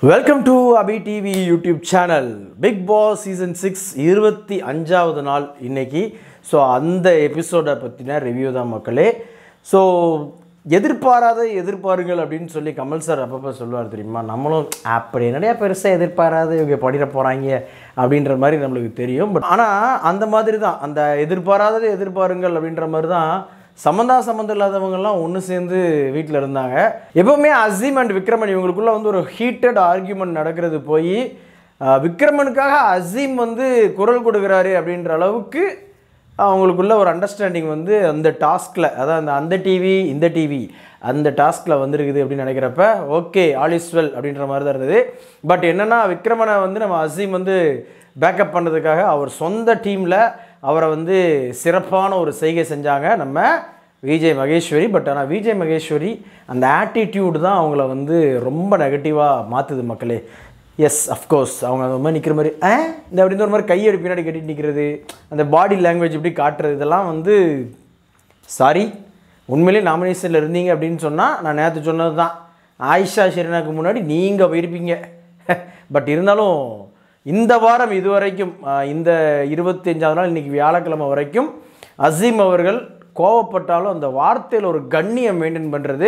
welcome to Abi TV YouTube channel Bigg Boss season six இருபத்தி அஞ்சாவது நாள் இன்னைக்கு ஸோ அந்த எபிசோடை பற்றின ரிவ்யூ தான் மக்களே ஸோ எதிர்பாராத எதிர்பாருங்கள் அப்படின்னு சொல்லி கமல் சார் அப்பப்போ சொல்லுவார் தெரியுமா நம்மளும் அப்படி நிறையா பெருசாக எதிர்பாராத இவங்க படிட போகிறாங்க அப்படின்ற மாதிரி நம்மளுக்கு தெரியும் பட் ஆனால் அந்த மாதிரி தான் அந்த எதிர்பாராததை எதிர்பாருங்கள் அப்படின்ற மாதிரி தான் சம்மந்தா சம்மந்தம் இல்லாதவங்கெல்லாம் ஒன்று சேர்ந்து வீட்டில் இருந்தாங்க எப்பவுமே அசீம் அண்ட் விக்ரமன் இவங்களுக்குள்ள வந்து ஒரு ஹீட்டட் ஆர்கியூமெண்ட் நடக்கிறது போய் அஹ், விக்ரமனுக்காக அசீம் வந்து குரல் கொடுக்குறாரு அப்படின்ற அளவுக்கு அவங்களுக்குள்ள ஒரு அண்டர்ஸ்டாண்டிங் வந்து அந்த டாஸ்கில் அதான் அந்த அந்த டிவி இந்த டிவி அந்த டாஸ்கில் வந்திருக்குது அப்படின்னு நினைக்கிறப்ப ஓகே ஆல் இஸ் வெல் அப்படின்ற மாதிரி தான் இருந்தது பட் என்னென்னா விக்ரமனை வந்து நம்ம அசீம் வந்து பேக்கப் பண்ணுறதுக்காக அவர் சொந்த டீமில் அவரை வந்து சிறப்பான ஒரு செய்கை செஞ்சாங்க நம்ம விஜய் மகேஸ்வரி பட் ஆனால் விஜய் மகேஸ்வரி அந்த ஆட்டிடியூட் தான் அவங்கள வந்து ரொம்ப நெகட்டிவாக மாற்றுது மக்களே எஸ் அஃப்கோர்ஸ் அவங்க அந்த மாதிரி நிற்கிற மாதிரி ஆ இந்த அப்படின்னு ஒரு மாதிரி கையெடு பின்னாடி கட்டிட்டு நிற்கிறது அந்த பாடி லாங்குவேஜ் இப்படி காட்டுறது இதெல்லாம் வந்து சாரி உண்மையிலே நாமினேஷனில் இருந்தீங்க அப்படின்னு சொன்னால் நான் நேற்று சொன்னது தான் ஆயிஷா ஷெரினாக்கு முன்னாடி நீங்கள் போயிருப்பீங்க பட் இருந்தாலும் இந்த வாரம் இதுவரைக்கும் ஆஹ், இந்த இருபத்தஞ்சாவது நாள் இன்றைக்கி வியாழக்கிழமை வரைக்கும் அசீம் அவர்கள் கோவப்பட்டாலும் அந்த வார்த்தையில் ஒரு கண்ணியம் மெயின்டைன் பண்ணுறது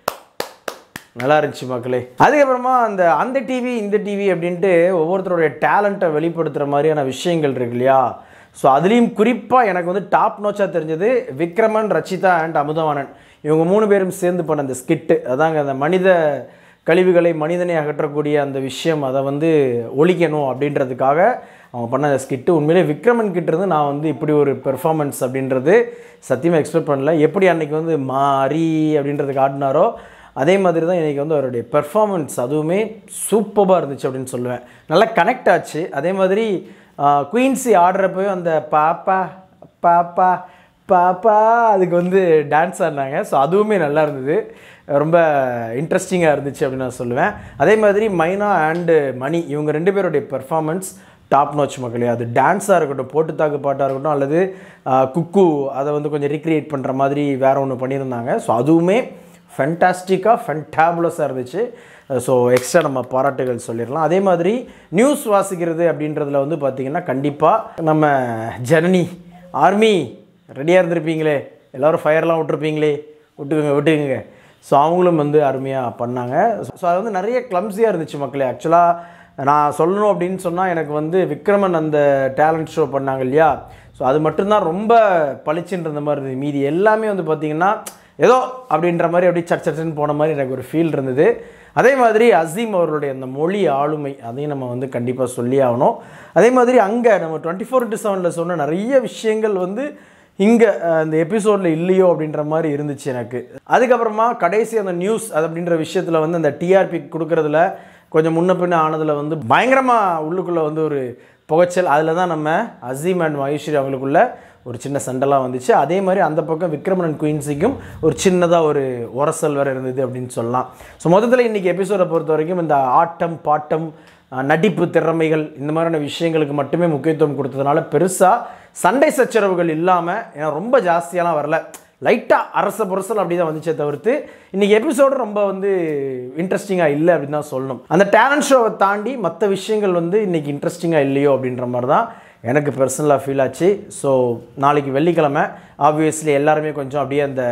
நல்லா இருந்துச்சு மக்களே அதுக்கப்புறமா அந்த அந்த டிவி இந்த டிவி அப்படின்ட்டு ஒவ்வொருத்தருடைய டேலண்ட்டை வெளிப்படுத்துகிற மாதிரியான விஷயங்கள் இருக்கு இல்லையா ஸோ அதுலேயும் குறிப்பாக எனக்கு வந்து டாப் நோச்சாக தெரிஞ்சது விக்ரமன் ரச்சிதா அண்ட் அமுதவாணன் இவங்க மூணு பேரும் சேர்ந்து பண்ண அந்த ஸ்கிட்டு அதாங்க அந்த மனித கழிவுகளை மனிதனை அகற்றக்கூடிய அந்த விஷயம் அதை வந்து ஒழிக்கணும் அப்படின்றதுக்காக அவங்க பண்ண அந்த ஸ்கிட்டு உண்மையிலே விக்ரமன் கிட்ட இருந்து நான் வந்து இப்படி ஒரு பெர்ஃபார்மன்ஸ் அப்படின்றது சத்தியமாக எக்ஸ்பெக்ட் பண்ணல எப்படி அன்னைக்கு வந்து மாறி அப்படின்றதுக்கு ஆடினாரோ அதே மாதிரி தான் இன்றைக்கி வந்து அவருடைய பெர்ஃபார்மன்ஸ் அதுவுமே சூப்பராக இருந்துச்சு அப்படின்னு சொல்லுவேன் நல்லா கனெக்ட் ஆச்சு அதே மாதிரி குயின்சி ஆடுறப்போ அந்த பாப்பா பாப்பா பாப்பா அதுக்கு வந்து டான்ஸ் ஆடினாங்க ஸோ அதுவுமே நல்லா இருந்தது ரொம்ப இன்ட்ரெஸ்டிங்காக இருந்துச்சு அப்படின்னு நான் சொல்லுவேன் அதே மாதிரி மைனா அண்டு மணி இவங்க ரெண்டு பேருடைய பெர்ஃபார்மன்ஸ் டாப் நோச் மக்களே அது டான்ஸாக இருக்கட்டும் போட்டு தாக்கு பாட்டாக இருக்கட்டும் அல்லது ஆஹ், குக்கு அதை வந்து கொஞ்சம் ரீக்ரியேட் பண்ணுற மாதிரி வேற ஒன்று பண்ணியிருந்தாங்க ஸோ அதுவுமே ஃபென்டாஸ்டிக்காக ஃபென்டாபுலஸாக இருந்துச்சு ஸோ எக்ஸ்ட்ரா நம்ம பாராட்டுகள் சொல்லிடலாம் அதே மாதிரி நியூஸ் வாசிக்கிறது அப்படின்றதுல வந்து பார்த்திங்கன்னா கண்டிப்பாக நம்ம ஜனனி ஆர்மி ரெடியாக இருந்திருப்பீங்களே எல்லோரும் ஃபயர்லாம் விட்டுருப்பீங்களே விட்டுக்குங்க விட்டுக்குங்க ஸோ அவங்களும் வந்து அருமையாக பண்ணாங்க ஸோ அது வந்து நிறைய கிளம்ஸியாக இருந்துச்சு மக்களே ஆக்சுவலாக நான் சொல்லணும் அப்படின்னு சொன்னால் எனக்கு வந்து விக்ரமன் அந்த டேலண்ட் ஷோ பண்ணாங்க இல்லையா ஸோ அது மட்டும்தான் ரொம்ப பளிச்சுன்ற மாதிரி இருந்தது மீதி எல்லாமே வந்து பார்த்திங்கன்னா ஏதோ அப்படின்ற மாதிரி அப்படியே சட் சட்டுன்னு போன மாதிரி எனக்கு ஒரு ஃபீல் இருந்தது அதே மாதிரி அசீம் அவர்களுடைய அந்த மொழி ஆளுமை அதையும் நம்ம வந்து கண்டிப்பாக சொல்லி ஆகணும் அதே மாதிரி அங்கே நம்ம டுவெண்ட்டி ஃபோர் இன்ட்டு செவனில் சொன்ன நிறைய விஷயங்கள் வந்து இங்கே அந்த எபிசோடில் இல்லையோ அப்படின்ற மாதிரி இருந்துச்சு எனக்கு அதுக்கப்புறமா கடைசி அந்த நியூஸ் அது அப்படின்ற விஷயத்தில் வந்து அந்த டிஆர்பி கொடுக்கறதுல கொஞ்சம் முன்ன பின்ன ஆனதில் வந்து பயங்கரமாக உள்ளுக்குள்ளே வந்து ஒரு புகைச்சல் அதில் தான் நம்ம அசீம் அண்ட் மகேஸ்வரி அவங்களுக்குள்ள ஒரு சின்ன சண்டைலாம் வந்துச்சு அதே மாதிரி அந்த பக்கம் விக்ரமன் குயின்ஸிக்கும் ஒரு சின்னதாக ஒரு உரசல் வேறு இருந்தது அப்படின்னு சொல்லலாம் ஸோ மொத்தத்தில் இன்றைக்கி எபிசோடை பொறுத்த வரைக்கும் இந்த ஆட்டம் பாட்டம் அஹ், நடிப்பு திறமைகள் இந்த மாதிரியான விஷயங்களுக்கு மட்டுமே முக்கியத்துவம் கொடுத்ததுனால பெருசாக சண்டை சச்சரவுகள் இல்லாமல் ஏன்னா ரொம்ப ஜாஸ்தியாலாம் வரல லைட்டாக அரச புரசல் அப்படி தான் வந்துச்சே தவிர்த்து இன்றைக்கி எபிசோடு ரொம்ப வந்து இன்ட்ரெஸ்டிங்காக இல்லை அப்படின்னு தான் சொல்லணும் அந்த டேலண்ட் ஷோவை தாண்டி மற்ற விஷயங்கள் வந்து இன்றைக்கி இன்ட்ரெஸ்டிங்காக இல்லையோ அப்படின்ற மாதிரி தான் எனக்கு பர்சனலாக ஃபீல் ஆச்சு ஸோ நாளைக்கு வெள்ளிக்கிழமை ஆப்வியஸ்லி எல்லாருமே கொஞ்சம் அப்படியே அந்த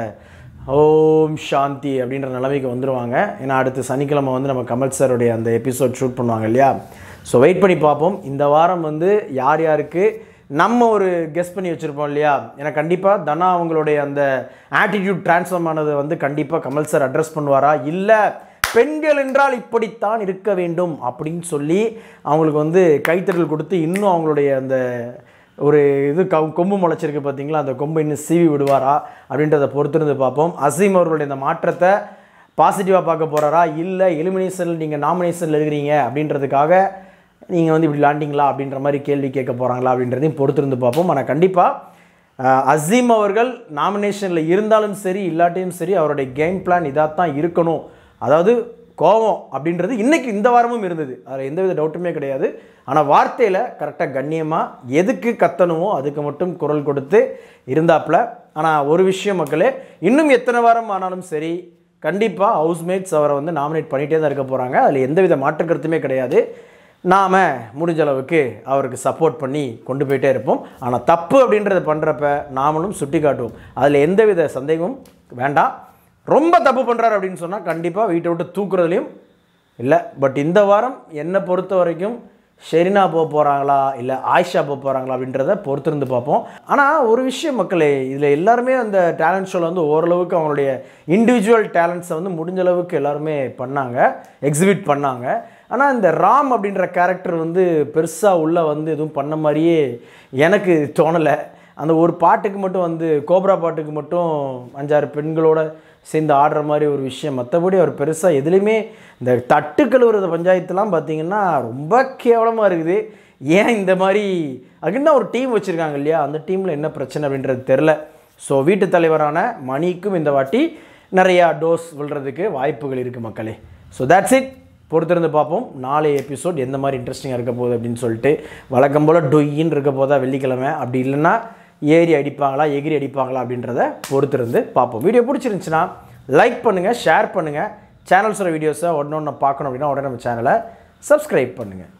ஓம் சாந்தி அப்படின்ற நிலைமைக்கு வந்துடுவாங்க ஏன்னா அடுத்து சனிக்கிழமை வந்து நம்ம கமல் சாருடைய அந்த எபிசோட் ஷூட் பண்ணுவாங்க இல்லையா ஸோ வெயிட் பண்ணி பார்ப்போம் இந்த வாரம் வந்து யார் யாருக்கு நம்ம ஒரு கெஸ் பண்ணி வச்சுருப்போம் இல்லையா ஏன்னா கண்டிப்பாக தனா அவங்களுடைய அந்த ஆட்டிடியூட் ட்ரான்ஸ்ஃபார்ம் ஆனதை வந்து கண்டிப்பாக கமல் சார் அட்ரஸ் பண்ணுவாரா இல்லை பெண்கள் என்றால் இப்படித்தான் இருக்க வேண்டும் அப்படின்னு சொல்லி அவங்களுக்கு வந்து கைத்தறல் கொடுத்து இன்னும் அவங்களுடைய அந்த ஒரு இது க கொம்பு முளைச்சிருக்கு பார்த்தீங்களா அந்த கொம்பு இன்னும் சீவி விடுவாரா அப்படின்றத பொறுத்திருந்து பார்ப்போம் அசீம் அவர்களுடைய இந்த மாற்றத்தை பாசிட்டிவாக பார்க்க போகிறாரா இல்லை எலிமினேஷனில் நீங்கள் நாமினேஷனில் இருக்கிறீங்க அப்படின்றதுக்காக நீங்கள் வந்து இப்படி லாண்டிங்களா அப்படின்ற மாதிரி கேள்வி கேட்க போகிறாங்களா அப்படின்றதையும் பொறுத்திருந்து பார்ப்போம் ஆனால் கண்டிப்பாக அசீம் அவர்கள் நாமினேஷனில் இருந்தாலும் சரி இல்லாட்டியும் சரி அவருடைய கேம் பிளான் இதாக தான் இருக்கணும் அதாவது கோபம் அப்படின்றது இன்னைக்கு இந்த வாரமும் இருந்தது அதில் எந்தவித டவுட்டுமே கிடையாது ஆனால் வார்த்தையில் கரெக்டாக கண்ணியமாக எதுக்கு கத்தணுமோ அதுக்கு மட்டும் குரல் கொடுத்து இருந்தாப்புல ஆனால் ஒரு விஷயம் மக்களே இன்னும் எத்தனை வாரம் ஆனாலும் சரி கண்டிப்பாக ஹவுஸ்மேட்ஸ் அவரை வந்து நாமினேட் பண்ணிகிட்டே தான் இருக்க போகிறாங்க அதில் எந்தவித மாற்று கருத்துமே கிடையாது நாம் முடிஞ்ச அளவுக்கு அவருக்கு சப்போர்ட் பண்ணி கொண்டு போயிட்டே இருப்போம் ஆனால் தப்பு அப்படின்றத பண்ணுறப்ப நாமளும் சுட்டி காட்டுவோம் அதில் எந்தவித சந்தேகமும் வேண்டாம் ரொம்ப தப்பு பண்ணுறாரு அப்படின்னு சொன்னால் கண்டிப்பாக வீட்டை விட்டு தூக்குறதுலையும் இல்லை பட் இந்த வாரம் என்னை பொறுத்த வரைக்கும் ஷெரினா போக போகிறாங்களா இல்லை ஆயிஷா போக போகிறாங்களா அப்படின்றத பொறுத்திருந்து பார்ப்போம் ஆனால் ஒரு விஷயம் மக்களே இதில் எல்லாருமே அந்த டேலண்ட் ஷோவில் வந்து ஓரளவுக்கு அவங்களுடைய இண்டிவிஜுவல் டேலண்ட்ஸை வந்து முடிஞ்ச அளவுக்கு எல்லாருமே பண்ணாங்க எக்ஸிபிட் பண்ணாங்க ஆனால் இந்த ராம் அப்படின்ற கேரக்டர் வந்து பெருசாக உள்ளே வந்து எதுவும் பண்ண மாதிரியே எனக்கு தோணலை அந்த ஒரு பாட்டுக்கு மட்டும் வந்து கோப்ரா பாட்டுக்கு மட்டும் அஞ்சாறு பெண்களோட சேர்ந்து ஆடுற மாதிரி ஒரு விஷயம் மற்றபடி அவர் பெருசாக எதுலேயுமே இந்த தட்டு கழுவுறது பஞ்சாயத்துலாம் பார்த்தீங்கன்னா ரொம்ப கேவலமாக இருக்குது ஏன் இந்த மாதிரி அதுக்குன்னு ஒரு டீம் வச்சுருக்காங்க இல்லையா அந்த டீமில் என்ன பிரச்சனை அப்படின்றது தெரில ஸோ வீட்டு தலைவரான மணிக்கும் இந்த வாட்டி நிறையா டோஸ் விழுறதுக்கு வாய்ப்புகள் இருக்குது மக்களே ஸோ that's இட் பொறுத்திருந்து பார்ப்போம் நாளை எபிசோட் எந்த மாதிரி இன்ட்ரெஸ்டிங்காக இருக்க போகுது அப்படின்னு சொல்லிட்டு வழக்கம் போல் டொய்யின்னு இருக்க போதா வெள்ளிக்கிழமை அப்படி இல்லைன்னா ஏறி அடிப்பாங்களா எகிரி அடிப்பாங்களா அப்படின்றத பொறுத்திருந்து பார்ப்போம் வீடியோ பிடிச்சிருந்துச்சுன்னா லைக் பண்ணுங்கள் ஷேர் பண்ணுங்கள் சேனல்ஸோட வீடியோஸை உடனே ஒன்று பார்க்கணும் அப்படின்னா உடனே நம்ம சேனலை சப்ஸ்கிரைப் பண்ணுங்கள்